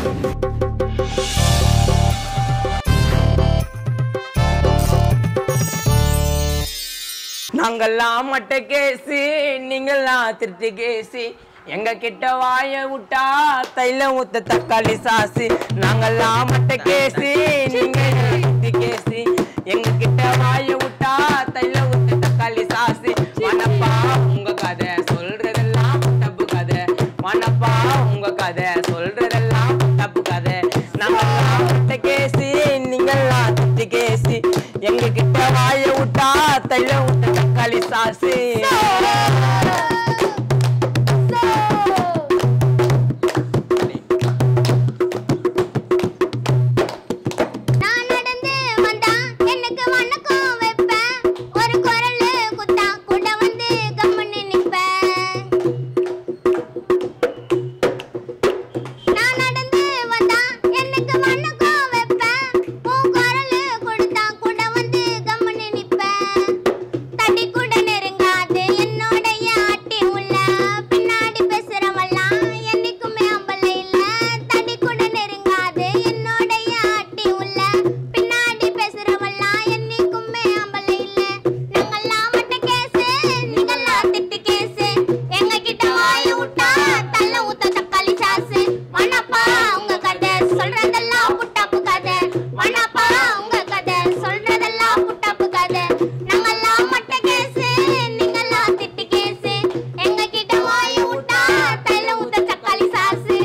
நாங்கெல்லாம் மட்ட கேசி நீங்கெல்லாம் திருட்டு கேசி எங்க கிட்ட வாய விட்டா தைலம் ஊத்த தக்காளி சாசி நாங்கெல்லாம் மட்ட கேசி நீங்க திருட்டு கேசி எங்க கிட்ட வாய விட்டா தைலம் ஊத்த தக்காளி சாசி மனப்பா உங்க கதை சொல்றதெல்லாம் தப்பு கதை மனப்பா உங்க கதை சொல்றதெல்லாம் தப்பு கதை நாங்கெல்லாம் மட்ட கேசி நீங்கெல்லாம் திருட்டு கேசி எங்க கிட்ட வாய விட்டா தைலம் ஊத்த தக்காளி சாசி நான் நடந்து வந்தா எனக்கு வணக்கம் வைப்பேன் ஒரு குரலு குத்தா கூட வந்து கம்முன்னு நிப்பேன் நான் நடந்து வந்தா எனக்கு வணக்கம் வைப்பேன் உன் குரலு கொடுத்தா கூட வந்து கம்முன்னு நிப்பேன் தடி கூட நெருங்காது என்னோடைய ஆட்டி உள்ள பின்னாடி பேசுறவெல்லாம் என்னைக்குமே அம்பல இல்ல தடி கூட நெருங்காது என்னோடைய ஆட்டி உள்ள பின்னாடி பேசுறவெல்லாம் என்னைக்குமே அம்பல இல்ல நாங்கெல்லாம் மட்ட கேசு நீங்கெல்லாம் திட்டு கேசு எங்க கிட்ட வாய விட்டா தள்ள ஊத்த தக்காளி சாசு வனப்பா உங்க கதை சொல்றதெல்லாம் புட்டாப்பு கதை வனப்பா உங்க கதை சொல்றதெல்லாம் புட்டாப்பு கதை நாங்கெல்லாம் மட்ட கேசு நீங்கெல்லாம் திட்டு கேசு எங்க கிட்ட வாய விட்டா தள்ள ஊத்த தக்காளி சாசு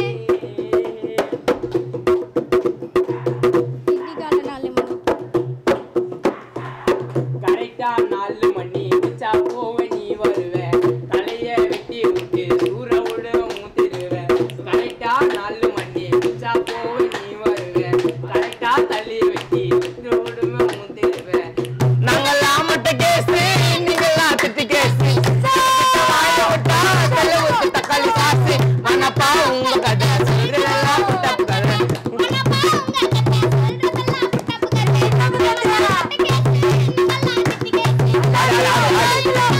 கரெக்டா நாலு மணி உச்சா போவ நீ வருவ தலைய வெட்டி விட்டு தூர விட ஊத்திடுவ கரெக்டா நாலு மணி உச்சா போவ நீ வருவ கரெக்டா தலைய வெட்டி தூர விடுவ ஊத்திடுவ நாங்கெல்லாம் மட்ட கேசு நீங்கெல்லாம் திட்டு கேசு வாய விட்டா தலை ஊத்து தக்காளி சாசு மனப்பா உங்க கதை சொல்றதெல்லாம் தப்பு கதை வனப்பா உங்க கதை சொல்றதெல்லாம் புட்டாப்பு கதை நாங்கெல்லாம் மட்ட கேசு நீங்கெல்லாம் திட்டு கேசு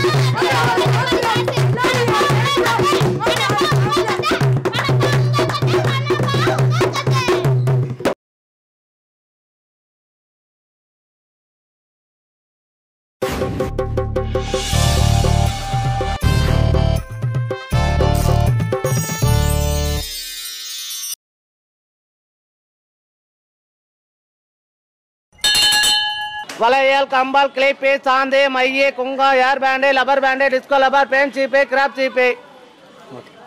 வளையல் கம்பால் கிளிப்பு சாந்து மைய குங்கா hair band rubber band disco rubber band சீப்பு கிராப் சீப்பு